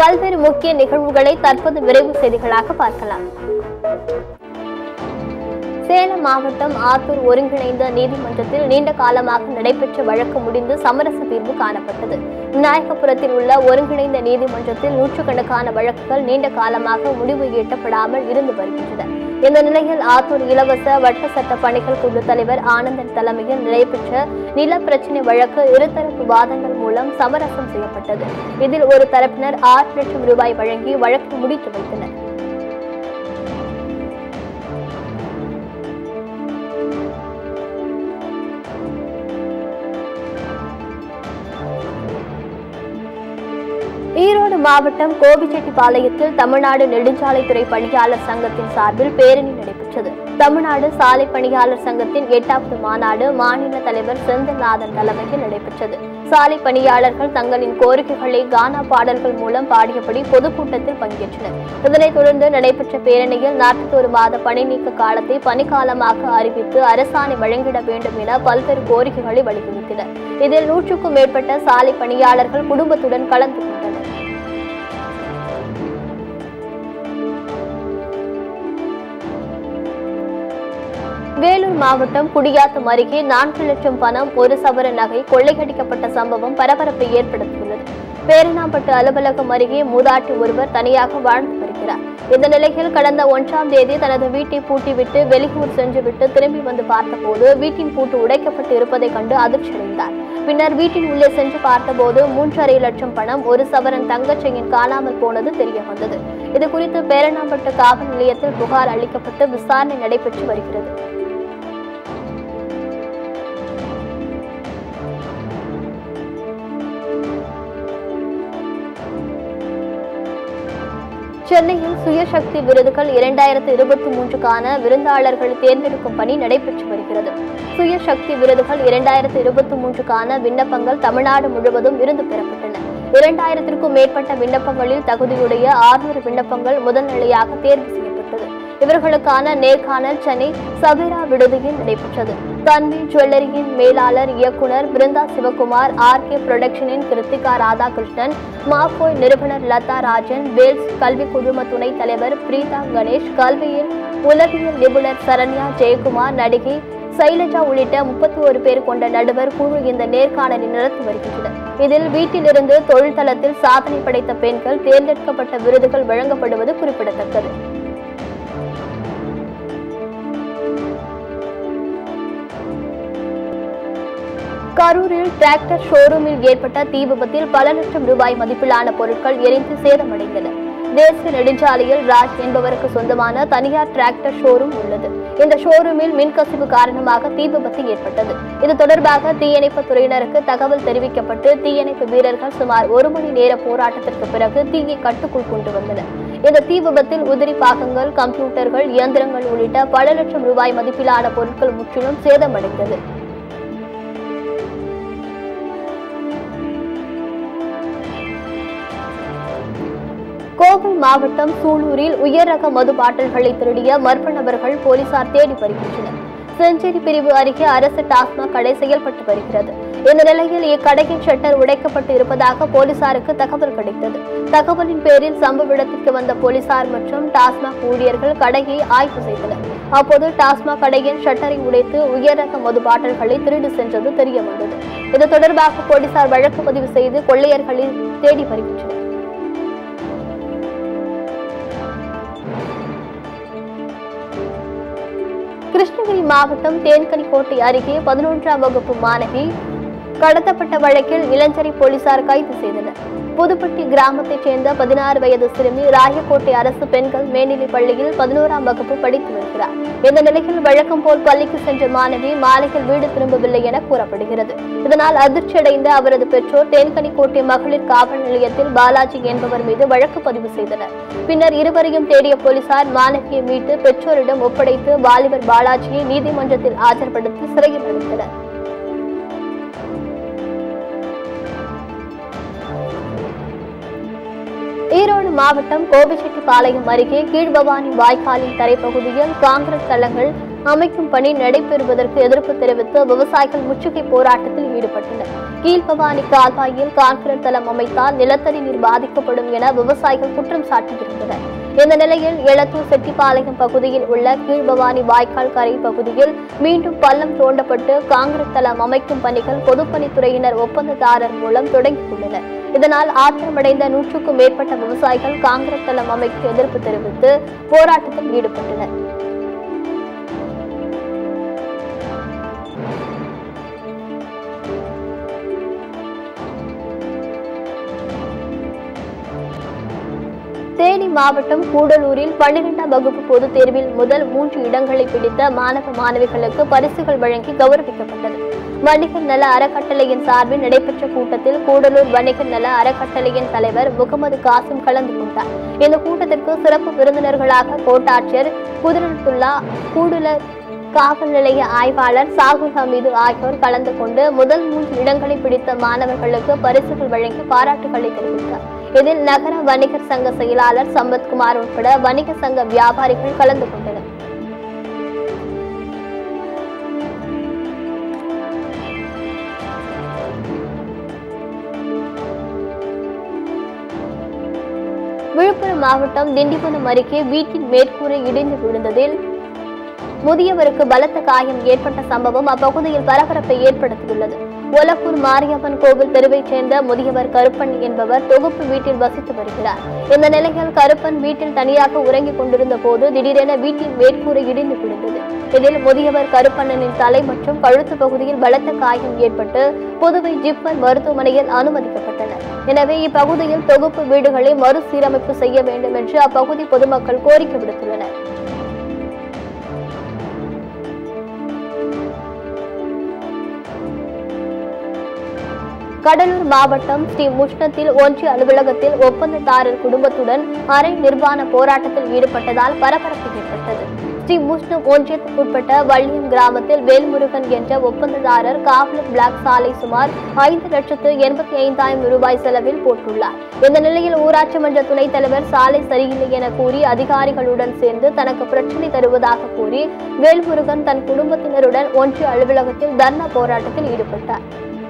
பல்வேறு முக்கிய நிகழ்வுகளை தற்போது விரைவு செய்திகளாக பார்க்கலாம் சேலம் மாவட்டம் ஆத்தூர் ஒருங்கிணைந்த நீதிமன்றத்தில் நீண்ட காலமாக நடைபெற்ற வழக்கு முடிந்து சமரச தீர்வு காணப்பட்டது விநாயகபுரத்தில் உள்ள ஒருங்கிணைந்த நீதிமன்றத்தில் நூற்றுக்கணக்கான வழக்குகள் நீண்ட காலமாக முடிவு எட்டப்படாமல் இருந்து வருகின்றன இந்த நிலையில் ஆத்தூர் இலவச வட்ட சட்ட பணிகள் குழு தலைவர் ஆனந்தன் தலைமையில் நடைபெற்ற நில பிரச்சினை வழக்கு இருதரப்பு வாதங்கள் மூலம் சமரசம் செய்யப்பட்டது இதில் ஒரு தரப்பினர் ஆறு லட்சம் ரூபாய் வழங்கி வழக்கை முடித்து வைத்தனர் ஈரோடு மாவட்டம் கோபிச்செட்டிப்பாளையத்தில் தமிழ்நாடு நெடுஞ்சாலைத்துறை பணியாளர் சங்கத்தின் சார்பில் பேரணி நடைபெற்றது தமிழ்நாடு சாலை பணியாளர் சங்கத்தின் எட்டாவது மாநாடு மாநில தலைவர் செந்தில்நாதன் தலைமையில் நடைபெற்றது சாலை பணியாளர்கள் தங்களின் கோரிக்கைகளை கானா பாடல்கள் மூலம் பாடியபடி பொதுக்கூட்டத்தில் பங்கேற்றனர் இதனைத் தொடர்ந்து நடைபெற்ற பேரணியில் நாற்பத்தோரு மாத பணி நீக்க காலத்தை பணிக்காலமாக அறிவித்து அரசாணை வழங்கிட வேண்டும் என பல்வேறு கோரிக்கைகளை வலியுறுத்தினர் இதில் நூற்றுக்கும் மேற்பட்ட சாலை பணியாளர்கள் குடும்பத்துடன் கலந்து கொண்டனர் வேலூர் மாவட்டம் குடியாத்தம் அருகே நான்கு லட்சம் பணம் ஒரு சவர நகை கொள்ளையடிக்கப்பட்ட சம்பவம் பரபரப்பை ஏற்படுத்தியுள்ளது பேரணாம்பட்டு அலுவலகம் அருகே மூதாட்டி ஒருவர் தனியாக வாழ்ந்து வருகிறார் இந்த நிலையில் கடந்த ஒன்றாம் தேதி தனது வீட்டை பூட்டிவிட்டு வெளியூர் சென்றுவிட்டு திரும்பி வந்து பார்த்தபோது வீட்டின் பூட்டு உடைக்கப்பட்டு இருப்பதை கண்டு அதிர்ச்சியடைந்தார் பின்னர் வீட்டின் உள்ளே சென்று பார்த்தபோது மூன்றரை லட்சம் பணம் ஒரு சவரன் தங்கச் செயின் காணாமல் போனது தெரிய வந்தது இது குறித்து பேரணாம்பட்டு காவல் நிலையத்தில் புகார் அளிக்கப்பட்டு விசாரணை நடைபெற்று வருகிறது சென்னையில் சுயசக்தி விருதுகள் இரண்டாயிரத்து இருபத்தி மூன்றுக்கான விருந்தாளர்களை தேர்ந்தெடுக்கும் பணி நடைபெற்று வருகிறது சுயசக்தி விருதுகள் இரண்டாயிரத்து இருபத்தி மூன்றுக்கான விண்ணப்பங்கள் தமிழ்நாடு முழுவதும் இருந்து பெறப்பட்டன இரண்டாயிரத்திற்கும் மேற்பட்ட விண்ணப்பங்களில் தகுதியுடைய ஆறுநூறு விண்ணப்பங்கள் முதல்நிலையாக தேர்வு செய்யப்பட்டது இவர்களுக்கான நேர்காணல் சென்னை சபீரா விடுதியில் நடைபெற்றது தன்வி ஜுவல்லரியின் மேலாளர் இயக்குனர் பிருந்தா சிவகுமார் ஆர் கே புரொடக்ஷனின் கிருத்திகா ராதாகிருஷ்ணன் மாஃபோய் நிறுவனர் லதா ராஜன் வேல்ஸ் கல்வி குழும துணைத் தலைவர் பிரீதா கணேஷ் கல்வியில் உளவியல் நிபுணர் சரண்யா ஜெயக்குமார் நடிகை சைலஜா உள்ளிட்ட முப்பத்தி ஒரு பேர் கொண்ட நடுவர் குழு இந்த நேர்காணலை நடத்தி வருகின்றனர் இதில் வீட்டிலிருந்து தொழில் தளத்தில் சாதனை படைத்த பெண்கள் தேர்ந்தெடுக்கப்பட்ட விருதுகள் வழங்கப்படுவது குறிப்பிடத்தக்கது கரூரில் டிராக்டர் ஷோரூமில் ஏற்பட்ட தீ விபத்தில் பல லட்சம் ரூபாய் மதிப்பிலான பொருட்கள் எரிந்து சேதமடைந்தன தேசிய நெடுஞ்சாலையில் ராஜ் என்பவருக்கு சொந்தமான தனியார் டிராக்டர் ஷோரூம் உள்ளது இந்த ஷோரூமில் மின்கசிவு காரணமாக தீ விபத்து ஏற்பட்டது இது தொடர்பாக தீயணைப்பு துறையினருக்கு தகவல் தெரிவிக்கப்பட்டு தீயணைப்பு வீரர்கள் சுமார் ஒரு மணி நேர போராட்டத்திற்கு பிறகு தீயை கட்டுக்குள் கொண்டு வந்தனர் இந்த தீ விபத்தில் உதிரி பாகங்கள் கம்ப்யூட்டர்கள் இயந்திரங்கள் உள்ளிட்ட பல லட்சம் ரூபாய் மதிப்பிலான பொருட்கள் முற்றிலும் சேதமடைந்தது கோவை மாவட்டம் சூலூரில் உயர் ரக மது பாட்டில்களை திருடிய மர்ம நபர்கள் போலீசார் தேடி வருகின்றனர் செஞ்சேரி பிரிவு அருகே அரசு டாஸ்மாக் கடை செயல்பட்டு வருகிறது இந்த நிலையில் இக்கடையின் ஷட்டர் உடைக்கப்பட்டு இருப்பதாக போலீசாருக்கு தகவல் கிடைத்தது தகவலின் பேரில் சம்பவ இடத்திற்கு வந்த போலீசார் மற்றும் டாஸ்மாக் ஊழியர்கள் கடையை ஆய்வு செய்தனர் அப்போது டாஸ்மாக் கடையின் ஷட்டரை உடைத்து உயர் ரக மது பாட்டில்களை திருடி சென்றது தெரிய வந்தது இது தொடர்பாக போலீசார் வழக்கு பதிவு செய்து கொள்ளையர்களை தேடி வருகின்றனர் கிருஷ்ணகிரி மாவட்டம் தேன்கனிக்கோட்டை அருகே பதினொன்றாம் வகுப்பு மாணவி கடத்தப்பட்ட வழக்கில் இளஞ்சரி போலீசார் கைது செய்தனர் புதுப்பட்டி கிராமத்தைச் சேர்ந்த பதினாறு வயது சிறுமி ராயக்கோட்டை அரசு பெண்கள் மேல்நிலைப் பள்ளியில் பதினோராம் வகுப்பு படித்து வருகிறார் இந்த நிலையில் வழக்கம் போல் பள்ளிக்கு சென்ற மாணவி மாலையில் வீடு திரும்பவில்லை என கூறப்படுகிறது இதனால் அதிர்ச்சியடைந்த அவரது பெற்றோர் தேன்கனிக்கோட்டை மகளிர் காவல் நிலையத்தில் பாலாஜி என்பவர் மீது வழக்கு பதிவு செய்தனர் பின்னர் இருவரையும் தேடிய போலீசார் மாணவியை மீட்டு பெற்றோரிடம் ஒப்படைத்து வாலிபர் பாலாஜியை நீதிமன்றத்தில் ஆஜர்படுத்தி சிறையில் அடைத்தனர் ஈரோடு மாவட்டம் கோபிச்செட்டிப்பாளையம் அருகே கீழ்பவானி வாய்க்காலின் தரைப்பகுதியில் காங்கிரஸ் தளங்கள் அமைக்கும் பணி நடைபெறுவதற்கு எதிர்ப்பு தெரிவித்து விவசாயிகள் முற்றுகை போராட்டத்தில் ஈடுபட்டனர் கீழ்பவானி கால்வாயில் கான்கிரீட் தளம் அமைத்தால் நிலத்தடி நீர் பாதிக்கப்படும் என விவசாயிகள் குற்றம் சாட்டியிருந்தனர் இந்த நிலையில் எளத்தூர் செட்டிப்பாளையம் பகுதியில் உள்ள கீழ்பவானி வாய்க்கால் கரை பகுதியில் மீண்டும் பள்ளம் தோண்டப்பட்டு காங்கிரீட் தளம் அமைக்கும் பணிகள் பொதுப்பணித்துறையினர் ஒப்பந்ததாரர் மூலம் தொடங்கியுள்ளனர் இதனால் ஆத்திரமடைந்த நூற்றுக்கும் மேற்பட்ட விவசாயிகள் காங்கிரீட் தளம் அமைக்க எதிர்ப்பு தெரிவித்து போராட்டத்தில் ஈடுபட்டனர் தேனி மாவட்டம் கூடலூரில் பன்னிரெண்டாம் வகுப்பு பொதுத் தேர்வில் முதல் மூன்று இடங்களை பிடித்த மாணவ மாணவிகளுக்கு பரிசுகள் வழங்கி கௌரவிக்கப்பட்டது வணிகர் நல அறக்கட்டளையின் சார்பில் நடைபெற்ற கூட்டத்தில் கூடலூர் வணிகர் நல அறக்கட்டளையின் தலைவர் முகமது காசிம் கலந்து கொண்டார் இந்த கூட்டத்திற்கு சிறப்பு விருந்தினர்களாக கோட்டாட்சியர் குதிரத்துல்லா கூடுலர் காவல் நிலைய ஆய்வாளர் சாகுல் ஹமீது ஆகியோர் கலந்து கொண்டு முதல் மூன்று இடங்களை பிடித்த மாணவர்களுக்கு பரிசுகள் வழங்கி பாராட்டுகளை தெரிவித்தார் இதில் நகர வணிகர் சங்க செயலாளர் சம்பத்குமார் உட்பட வணிக சங்க வியாபாரிகள் கலந்து கொண்டனர் விழுப்புரம் மாவட்டம் திண்டிவனம் அருகே வீட்டின் மேற்கூரை இடிந்து விழுந்ததில் முதியவருக்கு பலத்த காயம் ஏற்பட்ட சம்பவம் அப்பகுதியில் பரபரப்பை ஏற்படுத்தியுள்ளது ஒலக்கூர் மாரியம்மன் கோவில் தெருவைச் சேர்ந்த முதியவர் கருப்பன் என்பவர் தொகுப்பு வீட்டில் வசித்து வருகிறார் இந்த நிலையில் கருப்பன் வீட்டில் தனியாக உறங்கிக் கொண்டிருந்த போது திடீரென வீட்டின் மேற்கூரை இடிந்து விழுந்தது இதில் முதியவர் கருப்பண்ணனின் தலை மற்றும் கழுத்து பகுதியில் பலத்த காயம் ஏற்பட்டு புதுவை ஜிப்மர் மருத்துவமனையில் அனுமதிக்கப்பட்டனர் எனவே இப்பகுதியில் தொகுப்பு வீடுகளை மறுசீரமைப்பு செய்ய வேண்டும் என்று அப்பகுதி பொதுமக்கள் கோரிக்கை விடுத்துள்ளனர் கடலூர் மாவட்டம் ஸ்ரீ முஷ்ணத்தில் ஒன்றிய அலுவலகத்தில் ஒப்பந்ததாரர் குடும்பத்துடன் அரை நிர்வாண போராட்டத்தில் ஈடுபட்டதால் பரபரப்பு ஏற்பட்டது ஸ்ரீ முஷ்ணம் ஒன்றியத்துக்குட்பட்ட வள்ளியம் கிராமத்தில் வேல்முருகன் என்ற ஒப்பந்ததாரர் காவலர் பிளாக் சாலை சுமார் ஐந்து லட்சத்து எண்பத்தி ஐந்தாயிரம் ரூபாய் செலவில் போட்டுள்ளார் இந்த நிலையில் ஊராட்சி மன்ற துணைத் தலைவர் சாலை சரியில்லை என கூறி அதிகாரிகளுடன் சேர்ந்து தனக்கு பிரச்சனை தருவதாக கூறி வேல்முருகன் தன் குடும்பத்தினருடன் ஒன்றிய அலுவலகத்தில் தர்ணா போராட்டத்தில் ஈடுபட்டார்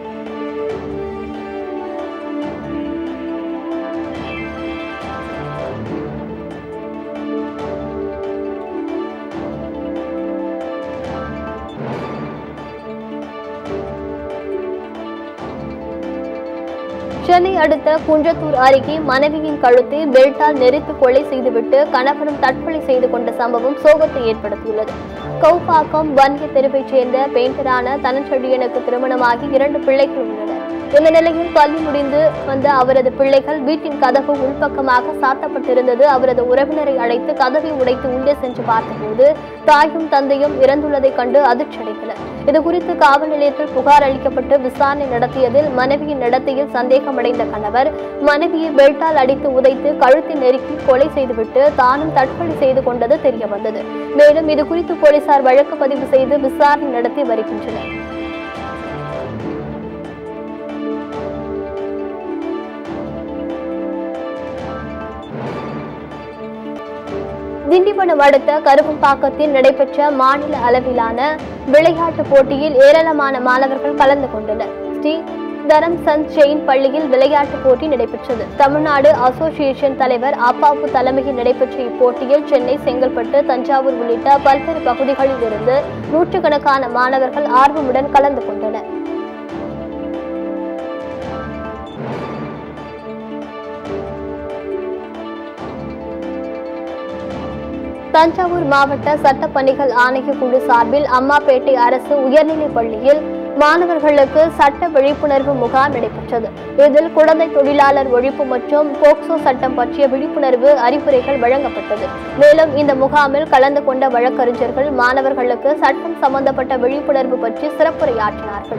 சென்னை அடுத்த குன்றத்தூர் அருகே மனைவியின் கழுத்தை பெல்ட்டால் நெரித்து கொலை செய்துவிட்டு கணவனும் தற்கொலை செய்து கொண்ட சம்பவம் சோகத்தை ஏற்படுத்தியுள்ளது கௌபாக்கம் வன்னிய தெருவைச் சேர்ந்த பெயிண்டரான தனச்செழியனுக்கு திருமணமாகி இரண்டு பிள்ளைகள் உள்ளனர் இந்த நிலையில் பள்ளி முடிந்து வந்த அவரது பிள்ளைகள் வீட்டின் கதவு உள்பக்கமாக சாத்தப்பட்டிருந்தது அவரது உறவினரை அழைத்து கதவை உடைத்து உள்ளே சென்று பார்த்தபோது தாயும் தந்தையும் இறந்துள்ளதைக் கண்டு அதிர்ச்சி அடைந்தனர் இதுகுறித்து காவல் நிலையத்தில் புகார் அளிக்கப்பட்டு விசாரணை நடத்தியதில் மனைவியின் நடத்தையில் சந்தேகமடைந்த கணவர் மனைவியை பெல்ட்டால் அடித்து உதைத்து கழுத்தை நெருக்கி கொலை செய்துவிட்டு தானும் தற்கொலை செய்து கொண்டது தெரிய வந்தது மேலும் இதுகுறித்து போலீசார் வழக்கு பதிவு செய்து விசாரணை நடத்தி வருகின்றனர் திண்டிவனம் அடுத்த கருப்பம்பாக்கத்தில் நடைபெற்ற மாநில அளவிலான விளையாட்டுப் போட்டியில் ஏராளமான மாணவர்கள் கலந்து கொண்டனர் ஸ்ரீ தரம்சந்த் ஜெயின் பள்ளியில் விளையாட்டுப் போட்டி நடைபெற்றது தமிழ்நாடு அசோசியேஷன் தலைவர் அப்பாவு தலைமையில் நடைபெற்ற இப்போட்டியில் சென்னை செங்கல்பட்டு தஞ்சாவூர் உள்ளிட்ட பல்வேறு பகுதிகளில் இருந்து நூற்றுக்கணக்கான மாணவர்கள் ஆர்வமுடன் கலந்து கொண்டனர் தஞ்சாவூர் மாவட்ட சட்டப்பணிகள் ஆணைய குழு சார்பில் அம்மாப்பேட்டை அரசு உயர்நிலைப் பள்ளியில் மாணவர்களுக்கு சட்ட விழிப்புணர்வு முகாம் நடைபெற்றது இதில் குழந்தை தொழிலாளர் ஒழிப்பு மற்றும் போக்சோ சட்டம் பற்றிய விழிப்புணர்வு அறிவுரைகள் வழங்கப்பட்டது மேலும் இந்த முகாமில் கலந்து கொண்ட வழக்கறிஞர்கள் மாணவர்களுக்கு சட்டம் சம்பந்தப்பட்ட விழிப்புணர்வு பற்றி சிறப்புரையாற்றினார்கள்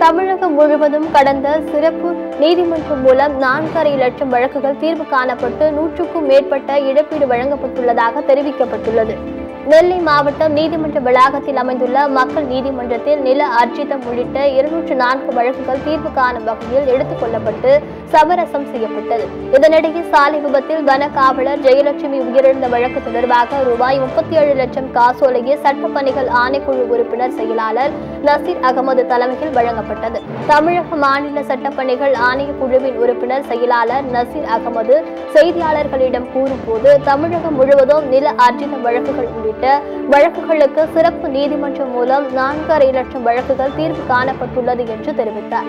தமிழகம் முழுவதும் கடந்த சிறப்பு நீதிமன்றம் மூலம் நான்கரை லட்சம் வழக்குகள் தீர்வு காணப்பட்டு நூற்றுக்கும் மேற்பட்ட இழப்பீடு வழங்கப்பட்டுள்ளதாக தெரிவிக்கப்பட்டுள்ளது நெல்லை மாவட்டம் நீதிமன்ற வளாகத்தில் அமைந்துள்ள மக்கள் நீதிமன்றத்தில் நில அர்ஜிதம் உள்ளிட்ட இருநூற்று நான்கு வழக்குகள் தீர்வு காணும் வகையில் எடுத்துக் கொள்ளப்பட்டு சமரசம் செய்யப்பட்டது இதனிடையே சாலை விபத்தில் வன காவலர் ஜெயலட்சுமி உயிரிழந்த வழக்கு தொடர்பாக ரூபாய் முப்பத்தி ஏழு லட்சம் காசோலையை சட்டப்பணிகள் ஆணைக்குழு உறுப்பினர் செயலாளர் நசீர் அகமது தலைமையில் வழங்கப்பட்டது தமிழக மாநில சட்டப்பணிகள் ஆணைய குழுவின் உறுப்பினர் செயலாளர் நசீர் அகமது செய்தியாளர்களிடம் கூறும்போது தமிழகம் முழுவதும் நில ஆர்ஜித வழக்குகள் உள்ளிட்ட வழக்குகளுக்கு சிறப்பு நீதிமன்றம் மூலம் நான்கரை லட்சம் வழக்குகள் தீர்வு காணப்பட்டுள்ளது என்று தெரிவித்தார்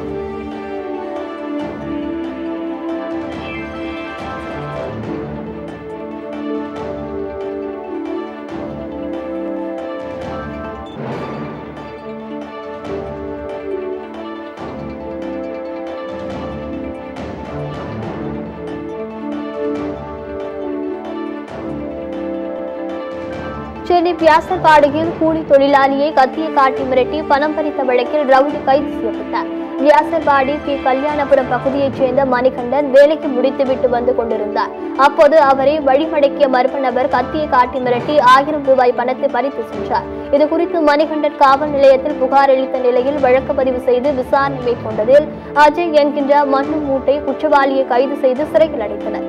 சென்னை வியாசர்பாடியில் கூலி தொழிலாளியை கத்தியை காட்டி மிரட்டி பணம் பறித்த வழக்கில் ரவுடி கைது செய்யப்பட்டார் வியாசர்பாடி பி கல்யாணபுரம் பகுதியைச் சேர்ந்த மணிகண்டன் வேலைக்கு முடித்துவிட்டு வந்து கொண்டிருந்தார் அப்போது அவரை வழிமடக்கிய மர்ம நபர் கத்தியை காட்டி மிரட்டி ஆயிரம் ரூபாய் பணத்தை பறித்து சென்றார் இதுகுறித்து மணிகண்டன் காவல் நிலையத்தில் புகார் அளித்த நிலையில் வழக்கு பதிவு செய்து விசாரணை மேற்கொண்டதில் அஜய் என்கின்ற மண்ணு மூட்டை குற்றவாளியை கைது செய்து சிறையில் அடைத்தனர்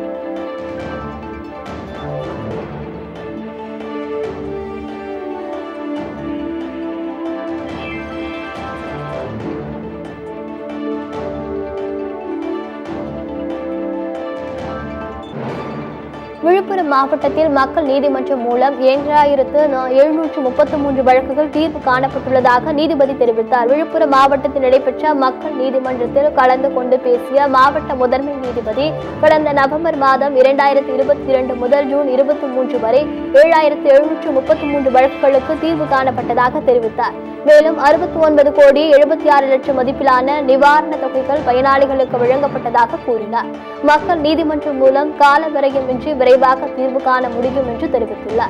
விழுப்புரம் மாவட்டத்தில் மக்கள் நீதிமன்றம் மூலம் ஏழாயிரத்து எழுநூற்று முப்பத்தி மூன்று வழக்குகள் தீர்வு காணப்பட்டுள்ளதாக நீதிபதி தெரிவித்தார் விழுப்புரம் மாவட்டத்தில் நடைபெற்ற மக்கள் நீதிமன்றத்தில் கலந்து கொண்டு பேசிய மாவட்ட முதன்மை நீதிபதி கடந்த நவம்பர் மாதம் இரண்டாயிரத்தி இருபத்தி இரண்டு முதல் ஜூன் இருபத்தி மூன்று வரை ஏழாயிரத்து எழுநூற்று முப்பத்தி மூன்று வழக்குகளுக்கு தீர்வு காணப்பட்டதாக தெரிவித்தார் மேலும் அறுபத்தி ஒன்பது கோடி எழுபத்தி ஆறு லட்சம் மதிப்பிலான நிவாரண தொகைகள் பயனாளிகளுக்கு வழங்கப்பட்டதாக கூறினார் மக்கள் நீதிமன்றம் மூலம் கால விரயமின்றி விரைவாக தீர்வு காண முடியும் என்று தெரிவித்துள்ளார்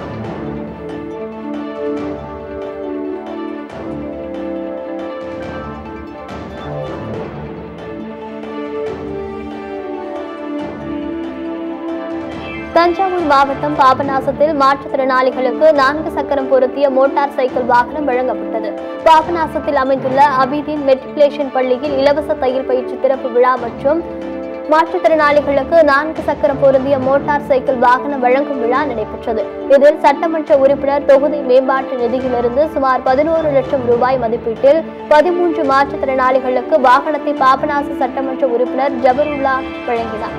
தஞ்சாவூர் மாவட்டம் பாபநாசத்தில் மாற்றுத்திறனாளிகளுக்கு நான்கு சக்கரம் பொருத்திய மோட்டார் சைக்கிள் வாகனம் வழங்கப்பட்டது பாபநாசத்தில் அமைந்துள்ள அபிதீன் மெட்ரிகுலேஷன் பள்ளியில் இலவச தையல் பயிற்சி திறப்பு விழா மற்றும் மாற்றுத்திறனாளிகளுக்கு நான்கு சக்கரம் பொருந்திய மோட்டார் சைக்கிள் வாகனம் வழங்கும் விழா நடைபெற்றது இதில் சட்டமன்ற உறுப்பினர் தொகுதி மேம்பாட்டு நிதியிலிருந்து சுமார் பதினோரு லட்சம் ரூபாய் மதிப்பீட்டில் பதிமூன்று மாற்றுத்திறனாளிகளுக்கு வாகனத்தை பாபநாச சட்டமன்ற உறுப்பினர் ஜபருல்லா வழங்கினார்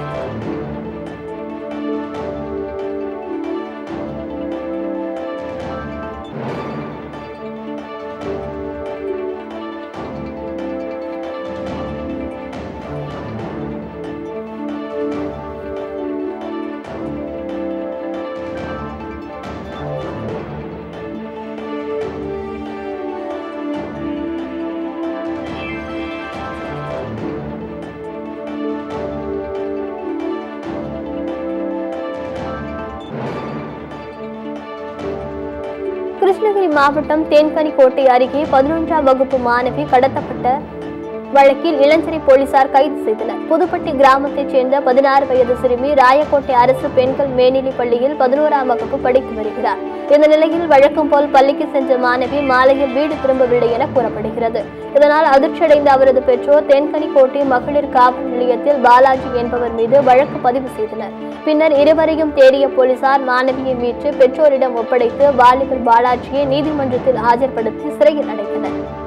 கிருஷ்ணகிரி மாவட்டம் தேன்கனிக்கோட்டை அருகே பதினொன்றாம் வகுப்பு மாணவி கடத்தப்பட்ட வழக்கில் இளஞ்சரி போலீசார் கைது செய்தனர் புதுப்பட்டி கிராமத்தைச் சேர்ந்த பதினாறு வயது சிறுமி ராயக்கோட்டை அரசு பெண்கள் மேல்நிலைப் பள்ளியில் பதினோராம் வகுப்பு படித்து வருகிறார் இந்த நிலையில் வழக்கம் போல் பள்ளிக்கு சென்ற மாணவி மாலையில் வீடு திரும்பவில்லை என கூறப்படுகிறது இதனால் அதிர்ச்சியடைந்த அவரது பெற்றோர் தென்கனிக்கோட்டை மகளிர் காவல் நிலையத்தில் பாலாஜி என்பவர் மீது வழக்கு பதிவு செய்தனர் பின்னர் இருவரையும் தேடிய போலீசார் மாணவியை மீட்டு பெற்றோரிடம் ஒப்படைத்து வாலிபர் பாலாஜியை நீதிமன்றத்தில் ஆஜர்படுத்தி சிறையில் அடைத்தனர்